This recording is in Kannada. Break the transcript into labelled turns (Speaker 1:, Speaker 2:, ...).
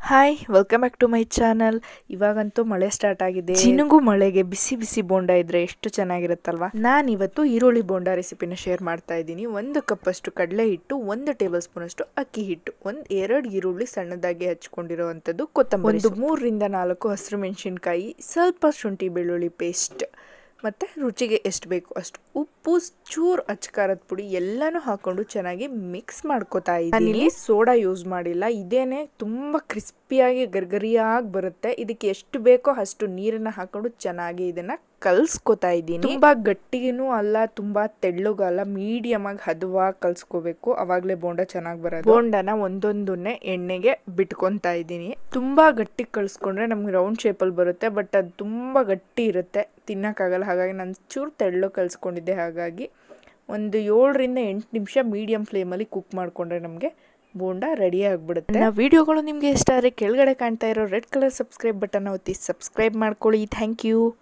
Speaker 1: hi welcome back to my channel ಇವಾಗಂತೂ ಮಳೆ ಸ್ಟಾರ್ಟ್ ಆಗಿದೆ ಚಿನುಗು ಮಳೆಗೆ ಬಿಸಿ ಬಿಸಿ ಬೋಂಡ ಇದ್ರೆ ಎಷ್ಟು ಚೆನ್ನಾಗಿರುತ್ತಲ್ವಾ ನಾನು ಇವತ್ತು ಈರುಳ್ಳಿ ಬೋಂಡ ರೆಸಿಪಿನ ಶೇರ್ ಮಾಡ್ತಾ ಇದ್ದೀನಿ ಒಂದು ಕಪ್ ಅಷ್ಟು ಕಡಲೆ ಹಿಟ್ಟು ಒಂದು ಟೇಬಲ್ ಸ್ಪೂನ್ ಅಷ್ಟು ಅಕ್ಕಿ ಹಿಟ್ಟು ಒಂದು ಎರಡು ಈರುಳ್ಳಿ ಸಣ್ಣದಾಗಿ ಹಚ್ಕೊಂಡಿರುವಂಥದ್ದು ಕೊತ್ತಂಬರಿ ಒಂದು ಮೂರರಿಂದ ನಾಲ್ಕು ಹಸಿರು ಮೆಣಸಿನ್ಕಾಯಿ ಸ್ವಲ್ಪ ಶುಂಠಿ ಬೆಳ್ಳುಳ್ಳಿ ಪೇಸ್ಟ್ ಮತ್ತು ರುಚಿಗೆ ಎಷ್ಟು ಬೇಕು ಅಷ್ಟು ಉಪ್ಪು ಚೂರು ಅಚ್ಕಾರದ ಪುಡಿ ಎಲ್ಲನೂ ಹಾಕೊಂಡು ಚೆನ್ನಾಗಿ ಮಿಕ್ಸ್ ಮಾಡ್ಕೋತಾ ಇದ್ದೀನಿ ಸೋಡಾ ಯೂಸ್ ಮಾಡಿಲ್ಲ ಇದೇನೆ ತುಂಬ ಕ್ರಿಸ್ಪಿಯಾಗಿ ಗರ್ಗರಿಯಾಗಿ ಬರುತ್ತೆ ಇದಕ್ಕೆ ಎಷ್ಟು ಬೇಕೋ ಅಷ್ಟು ನೀರನ್ನ ಹಾಕೊಂಡು ಚೆನ್ನಾಗಿ ಇದನ್ನ ಕಲ್ಸ್ಕೊತಾ ಇದ್ದೀನಿ ತುಂಬಾ ಗಟ್ಟಿನೂ ಅಲ್ಲ ತುಂಬಾ ತೆಳ್ಳಗೂ ಅಲ್ಲ ಮೀಡಿಯಮ್ ಆಗಿ ಹದವಾಗಿ ಕಲ್ಸ್ಕೋಬೇಕು ಅವಾಗಲೇ ಬೋಂಡ ಚೆನ್ನಾಗಿ ಬರೋದು ಬೋಂಡನ ಒಂದೊಂದನ್ನೇ ಎಣ್ಣೆಗೆ ಬಿಟ್ಕೊತಾ ಇದ್ದೀನಿ ತುಂಬಾ ಗಟ್ಟಿ ಕಳ್ಸ್ಕೊಂಡ್ರೆ ನಮ್ಗೆ ರೌಂಡ್ ಶೇಪಲ್ಲಿ ಬರುತ್ತೆ ಬಟ್ ಅದು ತುಂಬಾ ಗಟ್ಟಿ ಇರುತ್ತೆ ತಿನ್ನಕ್ಕಾಗಲ್ಲ ಹಾಗಾಗಿ ನಾನು ಚೂರು ತೆಳ್ಳು ಕಲ್ಸ್ಕೊಂಡಿದ್ದೆ ಹಾಗಾಗಿ ಒಂದು ಏಳರಿಂದ ಎಂಟು ನಿಮಿಷ ಮೀಡಿಯಂ ಫ್ಲೇಮಲ್ಲಿ ಕುಕ್ ಮಾಡಿಕೊಂಡ್ರೆ ನಮಗೆ ಬೋಂಡ ರೆಡಿ ಆಗಿಬಿಡುತ್ತೆ ನನ್ನ ವಿಡಿಯೋಗಳು ನಿಮಗೆ ಇಷ್ಟ ಆದರೆ ಕೆಳಗಡೆ ಕಾಣ್ತಾ ಇರೋ ರೆಡ್ ಕಲರ್ ಸಬ್ಸ್ಕ್ರೈಬ್ ಬಟನ್ ಒತ್ತಿ ಸಬ್ಸ್ಕ್ರೈಬ್ ಮಾಡ್ಕೊಳ್ಳಿ ಥ್ಯಾಂಕ್ ಯು